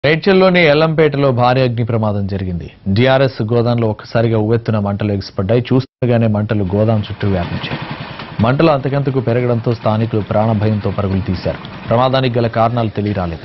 మేడ్చల్లోని ఎల్లంపేటలో భారీ అగ్ని ప్రమాదం జరిగింది డిఆర్ఎస్ గోదాంలో ఒక్కసారిగా ఉవ్వెత్తున మంటలు ఎగిసిపడ్డాయి చూస్తుండగానే మంటలు గోదాం చుట్టూ వ్యాపించాయి మంటలు అంతకంతకు పెరగడంతో స్థానికులు ప్రాణభయంతో పరుగులు తీశారు ప్రమాదానికి గల కారణాలు తెలియరాలేదు